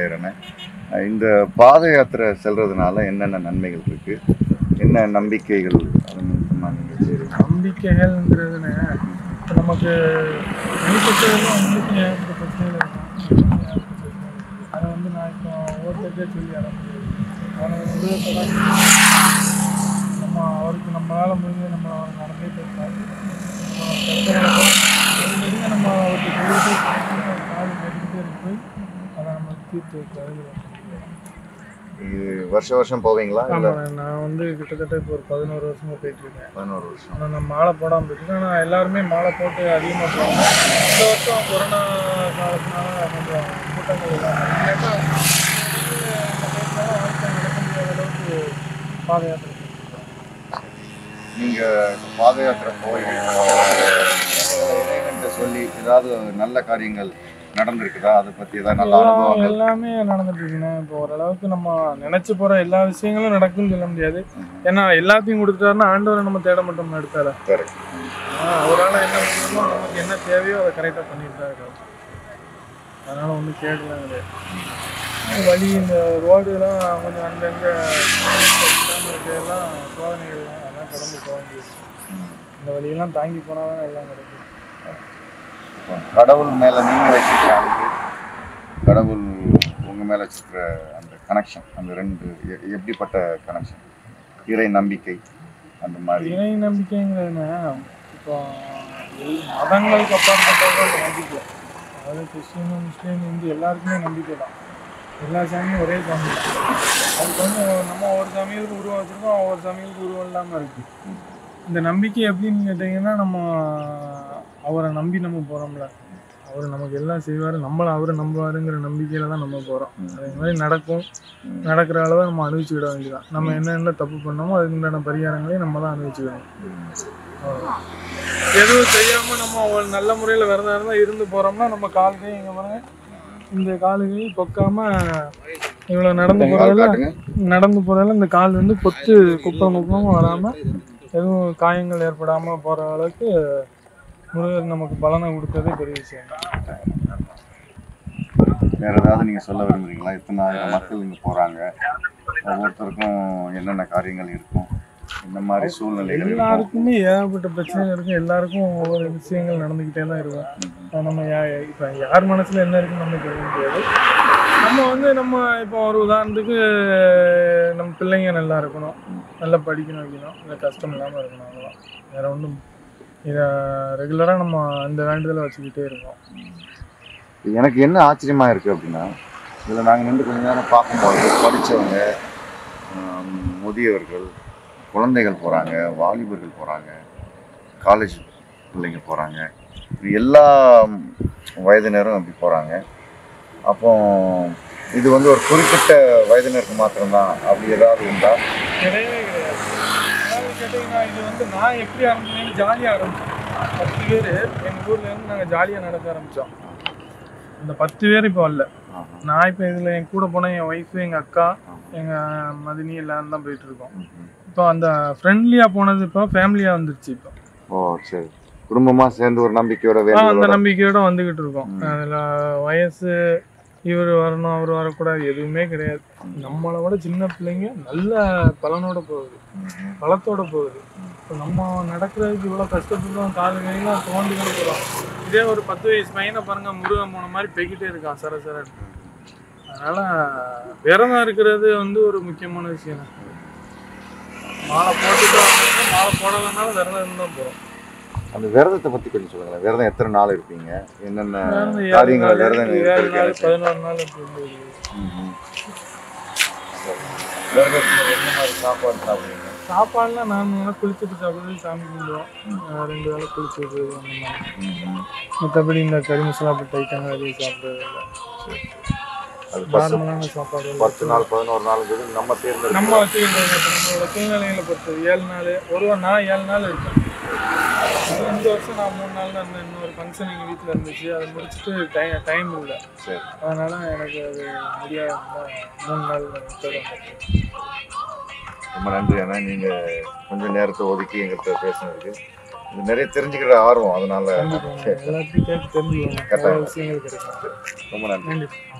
செய்கிறேன்னு இந்த பாத யாத்திரை செல்றதுனால என்னென்ன நன்மைகள் இருக்கு என்ன நம்பிக்கைகள் அது நிமித்தமா நீங்க செய்றீங்க நம்பிக்கைகள்ங்கிறதுன்னு இப்போ நமக்கு தனிப்பட்டதில் உங்களுக்கு ஏகப்பட்ட பிரச்சனைகள் இருக்கும் அதை வந்து நான் இப்போ ஒருத்தருக்கே சொல்லி அட முடியாது அவனை வந்து தொடர்ந்து நம்ம அவருக்கு நம்மளால் முடிஞ்ச நம்ம அவர் நடந்தே போயிருக்காரு நம்ம அவருக்கு சொல்லிட்டு கால் கட்டிக்கிட்டே இருக்கு போய் அதை நம்ம தீர்த்து வைக்கிறது இது வருஷம் வருஷம் போவீங்களா இல்லை ஆமாம் நான் வந்து கிட்டத்தட்ட இப்போ ஒரு பதினோரு வருஷமா போயிட்டு இருக்கேன் பதினோரு வருஷம் ஆனால் நான் மாலை போடாமல் இருக்கேன் ஆனால் எல்லாருமே மாலை போட்டு அதிகமாக போவாங்க இந்த வருஷம் கொரோனா காலத்தினால கொஞ்சம் கூட்டங்கள் இல்லாமல் இல்லாட்டா இந்த டைம்ல வாழ்க்கை நடக்க முடியாத அளவுக்கு பாத யாத்திரை நீங்க பாத யாத்திரை போய் இறைவன்கிட்ட சொல்லி ஏதாவது நல்ல காரியங்கள் நடந்திருக்குதா அதை பத்தி ஏதாவது நல்ல எல்லாம் அனுபவங்கள் எல்லாமே நடந்துட்டு இருக்குண்ணே இப்போ ஓரளவுக்கு நம்ம நினைச்சு போற எல்லா விஷயங்களும் நடக்கும்னு சொல்ல முடியாது ஏன்னா எல்லாத்தையும் கொடுத்துட்டாருன்னா ஆண்டவரை நம்ம தேட மாட்டோம் எடுத்தால Correct. அவரால் என்ன முடியுமோ நமக்கு என்ன தேவையோ அதை கரெக்டாக பண்ணிட்டு தான் இருக்காரு அதனால ஒன்றும் கேட்கலாம் கிடையாது வழி இந்த ரோடுலாம் கொஞ்சம் அங்கங்கே எல்லாம் சோதனைகள்லாம் அதெல்லாம் கடந்து போக வேண்டியது இந்த வழியெல்லாம் தாங்கி போனால் தான் எல்லாம் கிடைக்கும் கடவுள் மேல நீங்க வச்சிருக்கிற அன்பு கடவுள் உங்க மேல வச்சிருக்கிற அந்த கனெக்ஷன் அந்த ரெண்டு எ- எப்படிப்பட்ட கனெக்ஷன் இறை நம்பிக்கை அந்த மாதிரி இறை நம்பிக்கைங்கிறதுனா இப்போ மதங்களுக்கு அப்பாற்பட்டவங்க அந்த நம்பிக்கை அதாவது கிறிஸ்டின் முஸ்லீம் இந்து எல்லாருக்குமே நம்பிக்கை தான் எல்லா சாமியும் ஒரே சாமி தான் அதுக்கு வந்து நம்ம ஒரு சாமிகளுக்கு உருவம் வச்சுருக்கோம் ஒவ்வொரு சாமிகளுக்கு உருவம் இல்லாமல் இருக்குது இந்த நம்பிக்கை எப்படின்னு கேட்டிங்கன்னா நம்ம அவரை நம்பி நம்ம போகிறோம்ல அவர் நமக்கு எல்லாம் செய்வார் நம்மளை அவரை நம்புவாருங்கிற நம்பிக்கையில் தான் நம்ம போகிறோம் அதே மாதிரி நடக்கும் நடக்கிற அளவை நம்ம அனுபவிச்சுக்கிட வேண்டியதான் நம்ம என்னென்ன தப்பு பண்ணோமோ அதுக்கு உண்டான பரிகாரங்களையும் நம்ம தான் அனுபவிச்சுக்கணும் அவ்வளவுதான். எதுவும் செய்யாமல் நம்ம ஒரு நல்ல முறையில் விரதம் இருந்தால் இருந்து போகிறோம்னா நம்ம கால் கை இங்கே பாருங்க இந்த காலுகையும் கொக்காம இவ்வளோ நடந்து கால் போகிறதால காட்டுங்க நடந்து போகிறதால இந்த கால் வந்து கொத்து குப்பை முப்பமும் வராமல் எதுவும் காயங்கள் ஏற்படாமல் போகிற அளவுக்கு முருகர் நமக்கு பலனை கொடுத்ததே பெரிய விஷயம் வேற ஏதாவது நீங்க சொல்ல விரும்புறீங்களா இத்தனை ஆயிரம் மக்கள் இங்க போறாங்க ஒவ்வொருத்தருக்கும் என்னென்ன காரியங்கள் இருக்கும் இந்த மாதிரி சூழ்நிலைகள் இருக்கும் எல்லாருக்குமே ஏகப்பட்ட பிரச்சனைகள் இருக்கும் எல்லாருக்கும் ஒவ்வொரு விஷயங்கள் நடந்துக்கிட்டே தான் இருக்கும் அது நம்ம யா- இப்போ யார் மனசுல என்ன இருக்குன்னு நம்ம சொல்ல முடியாது நம்ம வந்து நம்ம இப்போ ஒரு உதாரணத்துக்கு நம்ம பிள்ளைங்க நல்லா இருக்கணும் நல்லா படிக்கணும் வைக்கணும் இல்லை கஷ்டம் இல்லாமல் இருக்கணும் அவ்வளோதான் வேற ஒன்றும் இதை ரெகுலராக நம்ம அந்த வேண்டுதலை வச்சுக்கிட்டே இருக்கோம் எனக்கு என்ன ஆச்சரியமா இருக்கு அப்படின்னா இதுல நாங்க நின்று கொஞ்ச நேரம் பார்க்கும்போது படிச்சவங்க ஆம், முதியவர்கள் குழந்தைகள் போறாங்க வாலிபர்கள் போறாங்க காலேஜ் பிள்ளைங்க போறாங்க இப்படி எல்லா வயதினரும் அப்படி போறாங்க அப்போ இது வந்து ஒரு குறிப்பிட்ட வயதினருக்கு மாத்திரம்தான் அப்படி ஏதாவது உண்டா கிடையவே கிடையாது அதாவது கேட்டிங்கன்னா இது வந்து நான் எப்படி ஆரம்பிச்சேன் ஜாலியாக ஆரம்பிச்சேன் பத்து பேர் எங்கள் ஊர்ல இருந்து நாங்கள் ஜாலியாக நடக்க ஆரம்பித்தோம் இந்த பத்து பேர் இப்போ வரல நான் இப்போ இதில் என் கூட போன என் ஒய்ஃபு எங்கள் அக்கா எங்கள் மதினி எல்லாரும் தான் போயிட்டு இருக்கோம் இப்போ அந்த ஃப்ரெண்ட்லியாக போனது இப்போ ஃபேமிலியாக வந்துருச்சு இப்போ ஓ சரி குடும்பமா சேர்ந்து ஒரு நம்பிக்கையோட ஆ, அந்த வேண்டுதலோட நம்பிக்கையோட வந்துகிட்டு இருக்கோம் ம். அதில் வயசு இவர் வரணும் அவர் வரக்கூடாது எதுவுமே கிடையாது நம்மளை விட சின்ன பிள்ளைங்க நல்ல பலனோட போகுது ம்ஹும். பலத்தோட போகுது இப்போ நம்ம நடக்கிறதுக்கு இவ்வளோ கஷ்டப்படுறோம் காலு கையெல்லாம் தோண்டிக்கிட்டு போகிறோம் இதே ஒரு பத்து வயசு பையனை பாருங்க முருகன் போன மாதிரி பெக்கிட்டே இருக்கான் சர சரன்னு அதனால விரதம் இருக்கிறது வந்து ஒரு முக்கியமான விஷயம் தான். மாலை போட்டுட்டு வந்தவங்க மாலை போடலைனாலும் விரதம் இருந்தால் போகிறோம் அந்த விரதத்தை பத்தி கொஞ்சம் சொல்லுங்களேன் விரதம் எத்தனை நாள் இருப்பீங்க என்னென்ன விரதம் ஏழு காரியங்கள் நாள், விரதம் ஏழு இருக்கிறதுக்கு நாள் எனக்கு- பதினோரு நாள் இப்படி இருந்தது. ம்ஹும். விரதத்துல என்ன மாதிரி சாப்பாடு சாப்பிடுவீங்க சாப்பாடுலாம் நான் நல்லா குளிச்சுட்டு சாப்பிடுறது சாமி கும்பிடுவோம் அஹ் ரெண்டு வேளை குளிச்சுட்டு அந்த மாதிரி ம்ஹும். மற்றபடி இந்த கறி மசாலா போட்டு ஐட்டங்கள் அதிகம் சாப்பிட்றது இல்லை அது பத்து நார்மலான சாப்பாடு பத்து நாள் பதினோரு நாளுங்கிறது நம்ம தேர்ந்தெடுக்க நம்ம வச்சுக்கிட்டோம் இப்போ நம்மளோட சூழ்நிலைகளை பொறுத்தது ஏழு நாள் ஒரு வாரம் நான் ஏழு நாள் இருக்கேன் இந்த வருஷம் நான் மூணு நாள் தான் இருந்தேன் இன்னொரு ஃபங்க்ஷன் எங்கள் வீட்டில் இருந்துச்சு அதை முடிச்சுட்டு டைம் டைம் இல்லை சரி அதனால எனக்கு அது முடியாத மூணு நாள் தொடரும் ரொம்ப நன்றி அண்ணா நீங்க கொஞ்சம் நேரத்தை ஒதுக்கி எங்கள்கிட்ட பேசுனதுக்கு இது நிறைய தெரிஞ்சுக்கிற ஆர்வம் அதனால எல்லாத்தையும் கேட்டு தெரிஞ்சுக்கணும் கரெக்டா. நிறைய விஷயங்கள் கிடைக்கும் ரொம்ப நன்றி நன்றி